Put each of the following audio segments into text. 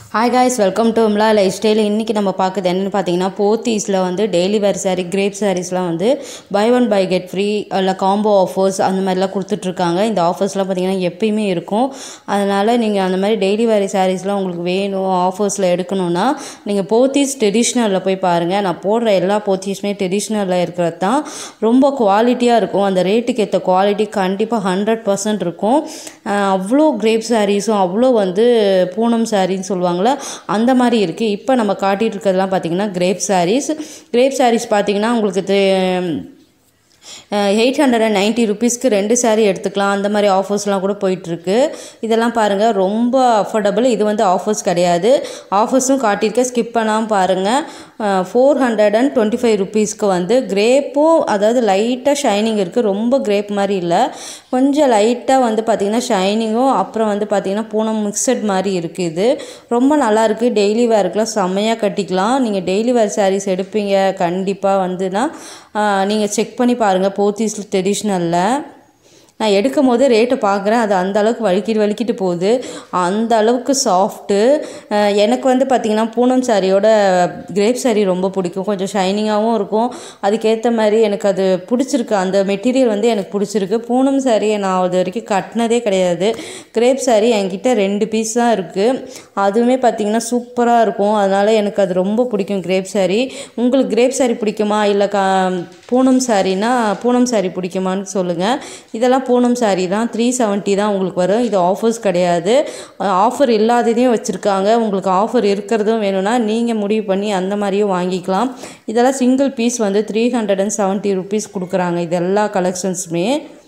hi guys welcome to உம்லா life style இன்றைக்கி நம்ம பார்க்குறது என்னென்னு பார்த்தீங்கன்னா போத்தீஸில் வந்து டெய்லி வேர் சாரீ கிரேப் சாரீஸ்லாம் வந்து buy one buy get free இல்லை காம்போ ஆஃபர்ஸ் அந்த மாதிரிலாம் கொடுத்துட்ருக்காங்க இந்த ஆஃபர்ஸ்லாம் பார்த்தீங்கன்னா எப்பயுமே இருக்கும் அதனால் நீங்கள் அந்த மாதிரி டெய்லி வேர் சாரீஸ்லாம் உங்களுக்கு வேணும் ஆஃபர்ஸில் எடுக்கணும்னா நீங்கள் போத்தீஸ் ட்ரெடிஷ்னலில் போய் பாருங்கள் நான் போடுற எல்லா போத்தீஸுமே ட்ரெடிஷ்னலில் இருக்கிறது தான் ரொம்ப குவாலிட்டியாக இருக்கும் அந்த ரேட்டுக்கு ஏற்ற குவாலிட்டி கண்டிப்பாக ஹண்ட்ரட் பர்சன்ட் இருக்கும் அஹ் அவ்வளோ கிரேப் சாரீஸும் அவ்வளோ வந்து பூனம் சாரின்னு சொல்லுவாங்கள்ல அந்த மாதிரி இருக்குது இப்போ நம்ம காட்டிகிட்டு இருக்கிறதுலாம் பார்த்தீங்கன்னா கிரேப் சாரீஸ் கிரேப் சாரீஸ் பார்த்தீங்கன்னா உங்களுக்கு தெ- எயிட் ஹண்ட்ரட் அண்ட் நைன்ட்டி ருபீஸ்க்கு ரெண்டு saree எடுத்துக்கலாம் அந்த மாதிரி ஆஃபர்ஸ்லாம் கூட போயிட்டுருக்கு இதெல்லாம் பாருங்கள் ரொம்ப அஃபோர்டபுள் இது வந்து ஆஃபர்ஸ் கிடையாது ஆஃபர்ஸும் காட்டியிருக்கேன் ஸ்கிப் பண்ணாமல் பாருங்கள் four hundred and twenty five ருபீஸ்க்கு வந்து கிரேப்பும் அதாவது லைட்டாக ஷைனிங் இருக்குது ரொம்ப கிரேப் மாதிரி இல்லை கொஞ்சம் லைட்டாக வந்து பார்த்திங்கன்னா ஷைனிங்கும் அப்புறம் வந்து பார்த்திங்கன்னா பூனம் மிக்சட் மாதிரி இருக்குது இது ரொம்ப நல்லா இருக்குது டெய்லி வேருக்குலாம் செம்மையாக கட்டிக்கலாம் நீங்கள் டெய்லி வேர் சாரீஸ் எடுப்பீங்க கண்டிப்பாக வந்துன்னா நீங்கள் செக் பண்ணி பாருங்கள் போத்தீஸ் ட்ரெடிஷ்னலில் நான் எடுக்கும் போது ரேட்டை பார்க்குறேன் அது அந்த அளவுக்கு வலிக்கிட்டு வலிக்கிட்டு போகுது அந்த அளவுக்கு சாஃப்ட்டு எனக்கு வந்து பார்த்திங்கன்னா பூனம் சாரியோட கிரேப் சாரி ரொம்ப பிடிக்கும் கொஞ்சம் ஷைனிங்காகவும் இருக்கும் அதுக்கேற்ற மாதிரி எனக்கு அது பிடிச்சிருக்கு அந்த மெட்டீரியல் வந்து எனக்கு பிடிச்சிருக்கு பூனம் சாரியை நான் அது வரைக்கும் கட்டினதே கிடையாது கிரேப் சாரி என்கிட்ட ரெண்டு பீஸ் தான் இருக்குது அதுவுமே பார்த்திங்கன்னா சூப்பராக இருக்கும் அதனால் எனக்கு அது ரொம்ப பிடிக்கும் கிரேப் சாரி உங்களுக்கு கிரேப் சாரி பிடிக்குமா இல்லை கா பூனம் சாரினா பூனம் சாரி பிடிக்குமான்னு சொல்லுங்கள் இதெல்லாம் பூனம் சாரி தான் த்ரீ செவன்ட்டி தான் உங்களுக்கு வரும் இது ஆஃபர்ஸ் கிடையாது ஆஃபர் இல்லாததையும் வச்சுருக்காங்க உங்களுக்கு ஆஃபர் இருக்கிறதும் வேணும்னா நீங்கள் முடிவு பண்ணி அந்த மாதிரியும் வாங்கிக்கலாம் இதெல்லாம் சிங்கிள் பீஸ் வந்து three hundred and seventy rupees கொடுக்குறாங்க இது எல்லா கலெக்ஷன்ஸுமே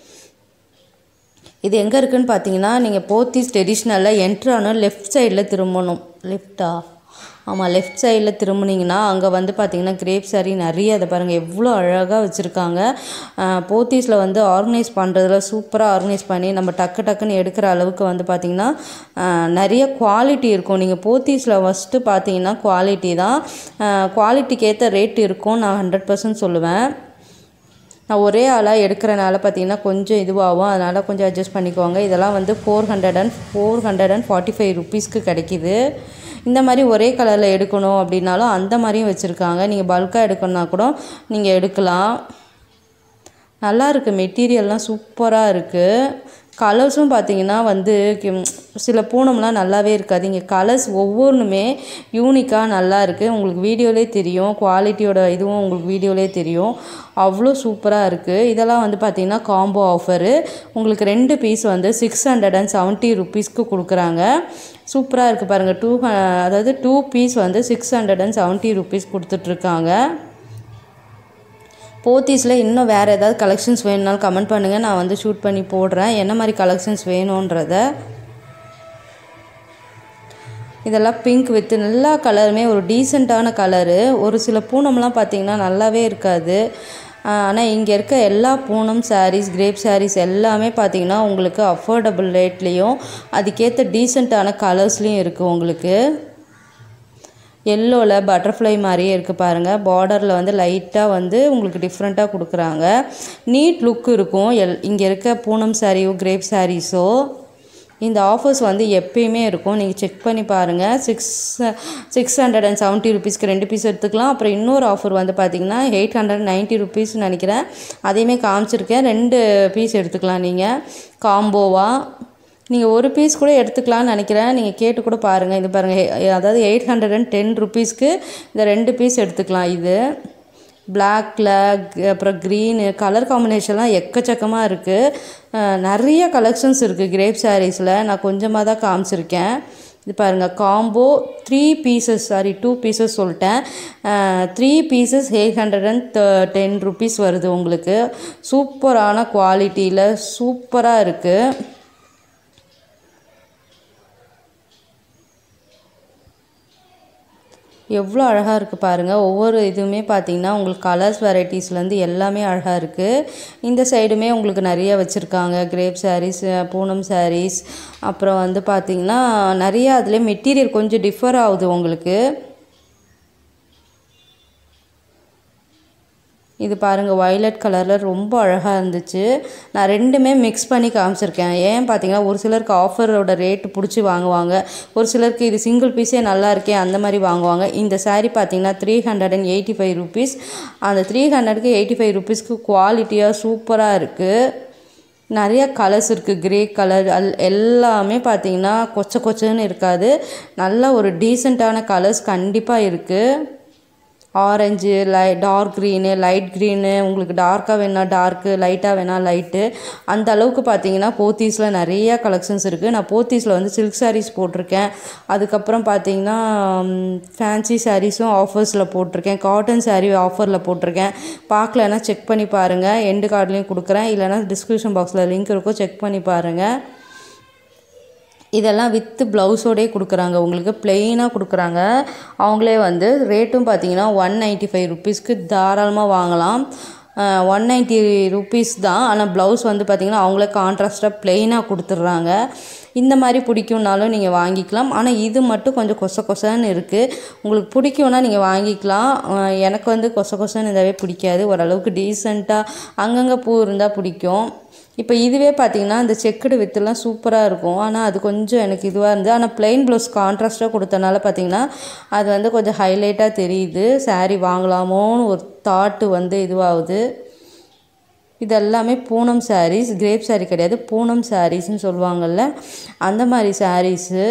இது எங்கே இருக்குன்னு பார்த்தீங்கன்னா நீங்கள் போத்தீஸ் ட்ரெடிஷ்னலில் என்ட்ரு ஆனால் லெஃப்ட் சைடில் திரும்பணும் லெஃப்டா ஆமாம் லெஃப்ட் சைடில் திரும்பினீங்கன்னா அங்கே வந்து பார்த்தீங்கன்னா கிரேப் சாரி நிறைய அதை பாருங்கள் எவ்வளோ அழகாக வச்சுருக்காங்க போத்தீஸில் வந்து ஆர்கனைஸ் பண்ணுறதுல சூப்பராக ஆர்கனைஸ் பண்ணி நம்ம டக்கு டக்குன்னு எடுக்கிற அளவுக்கு வந்து பார்த்திங்கன்னா ஆஹ், நிறைய குவாலிட்டி இருக்கும் நீங்கள் போத்தீஸில் ஃபஸ்ட்டு பார்த்தீங்கன்னா குவாலிட்டி தான் குவாலிட்டிக்கு ஏற்ற ரேட் இருக்கும் நான் ஹண்ட்ரட் பர்சன்ட் சொல்லுவேன் நான் ஒரே ஆளாக எடுக்கிறனால பார்த்தீங்கன்னா கொஞ்சம் இதுவாகும் அதனால் கொஞ்சம் அட்ஜஸ்ட் பண்ணிக்கோங்க இதெல்லாம் வந்து four hundred and four hundred and forty five ருபீஸ்க்கு கிடைக்கிது இந்த மாதிரி ஒரே கலரில் எடுக்கணும் அப்படின்னாலும் அந்த மாதிரியும் வச்சுருக்காங்க நீங்கள் பல்காக எடுக்கணுன்னா கூட நீங்கள் எடுக்கலாம் நல்லா இருக்குது மெட்டீரியல்லாம் சூப்பராக இருக்குது கலர்ஸும் பார்த்தீங்கன்னா வந்து கிம்- சில பூனம்லாம் நல்லாவே இருக்காது இங்கே கலர்ஸ் ஒவ்வொன்றுமே யூனிக்காக நல்லா இருக்குது உங்களுக்கு வீடியோலே தெரியும் குவாலிட்டியோட இதுவும் உங்களுக்கு வீடியோலே தெரியும் அவ்வளோ சூப்பராக இருக்குது இதெல்லாம் வந்து பார்த்தீங்கன்னா காம்போ ஆஃபரு உங்களுக்கு ரெண்டு பீஸ் வந்து சிக்ஸ் ஹண்ட்ரட் அண்ட் செவன்ட்டி ருபீஸ்க்கு கொடுக்குறாங்க சூப்பராக இருக்குது பாருங்கள் டூ அதாவது டூ பீஸ் வந்து six hundred and seventy rupees கொடுத்துட்ருக்காங்க போத்தீஸில் இன்னும் வேறு ஏதாவது கலெக்ஷன்ஸ் வேணும்னாலும் கமெண்ட் பண்ணுங்கள் நான் வந்து ஷூட் பண்ணி போடுறேன் என்ன மாதிரி கலெக்ஷன்ஸ் வேணுன்றத இதெல்லாம் பிங்க் வித் எல்லா கலருமே ஒரு டீசெண்டான கலரு ஒரு சில பூனம்லாம் பார்த்தீங்கன்னா நல்லாவே இருக்காது ஆனால் இங்கே இருக்க எல்லா பூனம் sarees கிரேப் sarees எல்லாமே பார்த்தீங்கன்னா உங்களுக்கு அஃபோர்டபுள் ரேட்லேயும் அதுக்கேற்ற டீசெண்டான கலர்ஸ்லேயும் இருக்குது உங்களுக்கு எல்லோவில் பட்டர்ஃப்ளை மாதிரியே இருக்குது பாருங்கள் பார்டரில் வந்து லைட்டாக வந்து உங்களுக்கு டிஃப்ரெண்ட்டாக கொடுக்குறாங்க நீட் லுக் இருக்கும் எல் இங்கே இருக்க பூனம் சாரியோ கிரேப் சாரீஸோ இந்த ஆஃபர்ஸ் வந்து எப்பயுமே இருக்கும் நீங்கள் செக் பண்ணி பாருங்கள் six six hundred and seventy ருபீஸ்க்கு ரெண்டு பீஸ் எடுத்துக்கலாம் அப்புறம் இன்னொரு ஆஃபர் வந்து பார்த்தீங்கன்னா எயிட் ஹண்ட்ரட் நைன்ட்டி ருபீஸ் நினைக்கிறேன் அதையுமே காமிச்சிருக்கேன் ரெண்டு பீஸ் எடுத்துக்கலாம் நீங்கள் காம்போவாக நீங்கள் ஒரு பீஸ் கூட எடுத்துக்கலாம்னு நினைக்கிறேன் நீங்கள் கேட்டு கூட பாருங்கள் இது பாருங்கள் அதாவது எயிட் ஹண்ட்ரட் அண்ட் டென் ருபீஸ்க்கு இந்த ரெண்டு பீஸ் எடுத்துக்கலாம் இது பிளாக்ல அப்புறம் க்ரீனு கலர் காம்பினேஷன்லாம் எக்கச்சக்கமாக இருக்குது நிறைய கலெக்ஷன்ஸ் இருக்குது கிரேப் சாரீஸில் நான் கொஞ்சமாக தான் காமிச்சிருக்கேன் இது பாருங்கள் combo three pieces sari two pieces சொல்லிட்டேன் three pieces eight hundred and ten rupees வருது உங்களுக்கு சூப்பரான குவாலிட்டியில் சூப்பராக இருக்குது எவ்வளோ அழகாக இருக்குது பாருங்கள் ஒவ்வொரு இதுவுமே பார்த்தீங்கன்னா உங்களுக்கு கலர்ஸ் வெரைட்டிஸ்லேருந்து எல்லாமே அழகாக இருக்குது இந்த சைடுமே உங்களுக்கு நிறைய வச்சுருக்காங்க கிரேப் சாரீஸ் பூனம் சாரீஸ் அப்புறம் வந்து பார்த்தீங்கன்னா நிறைய அதில் மெட்டீரியல் கொஞ்சம் டிஃபர் ஆகுது உங்களுக்கு இது பாருங்கள் வயலட் கலரில் ரொம்ப அழகாக இருந்துச்சு நான் ரெண்டுமே மிக்ஸ் பண்ணி காமிச்சிருக்கேன் ஏன் பார்த்தீங்கன்னா ஒரு சிலருக்கு ஆஃபரோட ரேட்டு பிடிச்சி வாங்குவாங்க ஒரு சிலருக்கு இது சிங்கிள் பீஸே நல்லா இருக்கே அந்த மாதிரி வாங்குவாங்க இந்த saree பார்த்தீங்கன்னா three hundred and eighty five rupees அந்த த்ரீ ஹண்ட்ரடுக்கு எயிட்டி ஃபைவ் ருபீஸ்க்கு குவாலிட்டியாக சூப்பராக இருக்குது நிறைய கலர்ஸ் இருக்குது கிரே கலர் அல் எல்லாமே பார்த்தீங்கன்னா கொச்ச கொச்சன்னு இருக்காது நல்ல ஒரு டீசெண்டான கலர்ஸ் கண்டிப்பாக இருக்குது ஆரஞ்சு லை டார்க் க்ரீனு லைட் க்ரீனு உங்களுக்கு டார்க்காக வேணா டார்க்கு லைட்டாக வேணா லைட்டு அந்த அளவுக்கு பார்த்தீங்கன்னா போத்தீஸில் நிறைய கலெக்ஷன்ஸ் இருக்குது நான் போத்தீஸில் வந்து சில்க் சாரீஸ் போட்டிருக்கேன் அதுக்கப்புறம் பார்த்தீங்கன்னா ஃபேன்சி சாரீஸும் ஆஃபர்ஸில் போட்டிருக்கேன் காட்டன் saree ஆஃபரில் போட்டிருக்கேன் பார்க்கலன்னா செக் பண்ணி பாருங்கள் எண்டு கார்ட்லேயும் கொடுக்குறேன் இல்லைனா டிஸ்கிரிப்ஷன் பாக்ஸில் லிங்க் இருக்கும் செக் பண்ணி பாருங்கள் இதெல்லாம் வித்து ப்ளவுஸோடே கொடுக்குறாங்க உங்களுக்கு பிளெயினாக கொடுக்குறாங்க அவங்களே வந்து ரேட்டும் பார்த்தீங்கன்னா ஒன் நைன்ட்டி ஃபைவ் ருபீஸ்க்கு தாராளமாக வாங்கலாம் ஒன் நைன்ட்டி ருபீஸ் தான் ஆனால் ப்ளவுஸ் வந்து பார்த்திங்கன்னா அவங்களே கான்ட்ராஸ்ட்டாக பிளெயினாக கொடுத்துட்றாங்க இந்த மாதிரி பிடிக்கும்னாலும் நீங்கள் வாங்கிக்கலாம் ஆனால் இது மட்டும் கொஞ்சம் கொச கொசன்னு இருக்குது உங்களுக்கு பிடிக்கும்னா நீங்கள் வாங்கிக்கலாம் அஹ் எனக்கு வந்து கொச கொசன்னு இதாவே பிடிக்காது ஓரளவுக்கு டீசெண்டாக அங்கங்கே பூ இருந்தால் பிடிக்கும் இப்போ இதுவே பார்த்தீங்கன்னா இந்த செக்குடு வித்துலாம் சூப்பராக இருக்கும் ஆனால் அது கொஞ்சம் எனக்கு இதுவாக இருந்து ஆனால் plain ப்ளவுஸ் கான்ட்ராஸ்ட்டாக கொடுத்தனால பார்த்தீங்கன்னா அது வந்து கொஞ்சம் ஹைலைட்டாக தெரியுது saree வாங்கலாமோன்னு ஒரு தாட்டு வந்து இதுவாகுது இது எல்லாமே பூனம் சாரீஸ் கிரேப் saree கிடையாது பூனம் சாரீஸ்னு சொல்லுவாங்கள்ல அந்த மாதிரி சாரீஸு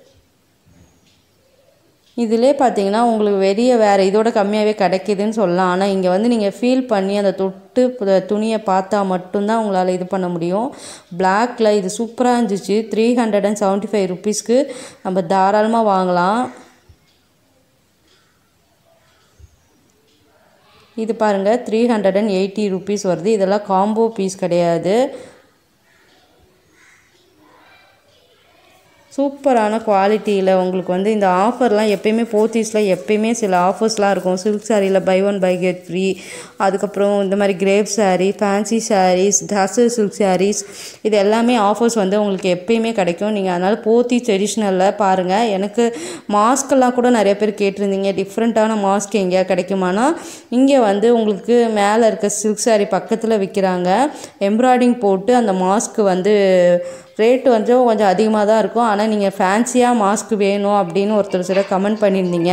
இதிலே பார்த்தீங்கன்னா உங்களுக்கு வெளியே வேறு இதோட கம்மியாகவே கிடைக்குதுன்னு சொல்லலாம் ஆனால் இங்கே வந்து நீங்கள் ஃபீல் பண்ணி அந்த தொட்டு பு- துணியை பார்த்தா மட்டும்தான் உங்களால் இது பண்ண முடியும் பிளாக்ல இது சூப்பராக இருந்துச்சு three hundred and seventy five ருபீஸ்க்கு நம்ம தாராளமாக வாங்கலாம் இது பாருங்கள் three hundred and eighty rupees வருது இதெல்லாம் காம்போ பீஸ் கிடையாது சூப்பரான குவாலிட்டியில் உங்களுக்கு வந்து இந்த ஆஃபர்லாம் எப்பயுமே போத்தீஸில் எப்பயுமே சில ஆஃபர்ஸ்லாம் இருக்கும் சில்க் சாரியில் buy one buy get free அதுக்கப்புறம் இந்த மாதிரி crepe saree fancy sarees tussar silk sarees இது எல்லாமே ஆஃபர்ஸ் வந்து உங்களுக்கு எப்பயுமே கிடைக்கும் நீங்கள் அதனால் போத்தி ட்ரெடிஷ்னலில் பாருங்கள் எனக்கு மாஸ்க்கெல்லாம் கூட நிறைய பேர் கேட்டிருந்தீங்க டிஃப்ரெண்ட்டான மாஸ்க் எங்கேயா கிடைக்குமானா இங்கே வந்து உங்களுக்கு மேலே இருக்க சில்க் saree பக்கத்தில் விற்கிறாங்க எம்ப்ராய்டிங் போட்டு அந்த மாஸ்க்கு வந்து ரேட்டு வந்து கொஞ்சம் அதிகமாக தான் இருக்கும் ஆனால் நீங்கள் ஃபேன்சியாக மாஸ்க் வேணும் அப்படின்னு ஒருத்தர் சில கமெண்ட் பண்ணியிருந்தீங்க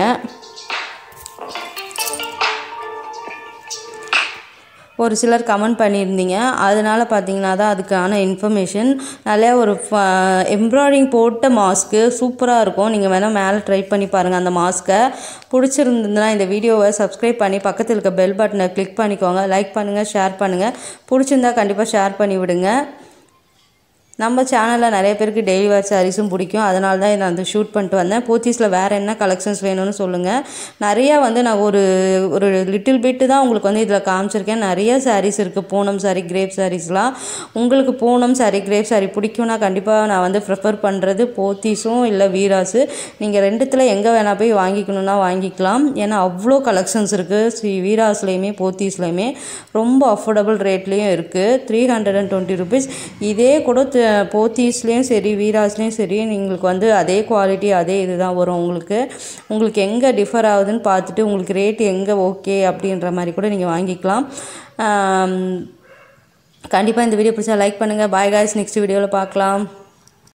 ஒரு சிலர் கமெண்ட் பண்ணியிருந்தீங்க அதனால் பார்த்தீங்கன்னா தான் அதுக்கான இன்ஃபர்மேஷன் நிறையா ஒரு எம்ப்ராய்டிங் போட்ட மாஸ்க்கு சூப்பராக இருக்கும் நீங்கள் வேணால் மேலே ட்ரை பண்ணி பாருங்கள் அந்த மாஸ்க்கை பிடிச்சிருந்ததுன்னா இந்த வீடியோவை சப்ஸ்கிரைப் பண்ணி பக்கத்தில் இருக்க பெல் பட்டனை கிளிக் பண்ணிக்கோங்க லைக் பண்ணுங்கள் ஷேர் பண்ணுங்கள் பிடிச்சிருந்தா கண்டிப்பாக ஷேர் பண்ணி விடுங்க நம்ம சேனலில் நிறைய பேருக்கு டெய்லி வேர் சாரீஸும் பிடிக்கும் அதனால தான் நான் வந்து ஷூட் பண்ணிட்டு வந்தேன் போத்தீஸில் வேறு என்ன கலெக்ஷன்ஸ் வேணும்னு சொல்லுங்கள் நிறையா வந்து நான் ஒரு ஒரு லிட்டில் பிட்டு தான் உங்களுக்கு வந்து இதில் காமிச்சிருக்கேன் நிறைய சாரீஸ் இருக்குது பூனம் சாரீ கிரேப் சாரீஸ்லாம் உங்களுக்கு பூனம் சாரீ கிரேப் சாரீ பிடிக்கும்னா கண்டிப்பாக நான் வந்து ப்ரிஃபர் பண்ணுறது போத்தீஸும் இல்லை வீராஸு நீங்கள் ரெண்டுத்தில் எங்கே வேணால் போய் வாங்கிக்கணுன்னா வாங்கிக்கலாம் ஏன்னா அவ்வளோ கலெக்ஷன்ஸ் இருக்குது ஸ்ரீ வீராஸ்லேயுமே போத்தீஸ்லேயுமே ரொம்ப அஃபோர்டபுள் ரேட்லேயும் இருக்குது three hundred and twenty rupees இதே கூட த- போத்தீஸ்லேயும் சரி வீராஸ்லேயும் சரி உங்களுக்கு வந்து அதே குவாலிட்டி அதே இதுதான் வரும் உங்களுக்கு உங்களுக்கு எங்கே டிஃபர் ஆகுதுன்னு பார்த்துட்டு உங்களுக்கு ரேட் எங்கே ஓகே அப்படின்ற மாதிரி கூட நீங்கள் வாங்கிக்கலாம் கண்டிப்பாக இந்த வீடியோ பிடிச்சா லைக் பண்ணுங்கள் பாய் காய்ஸ் நெக்ஸ்ட் வீடியோவில் பார்க்கலாம்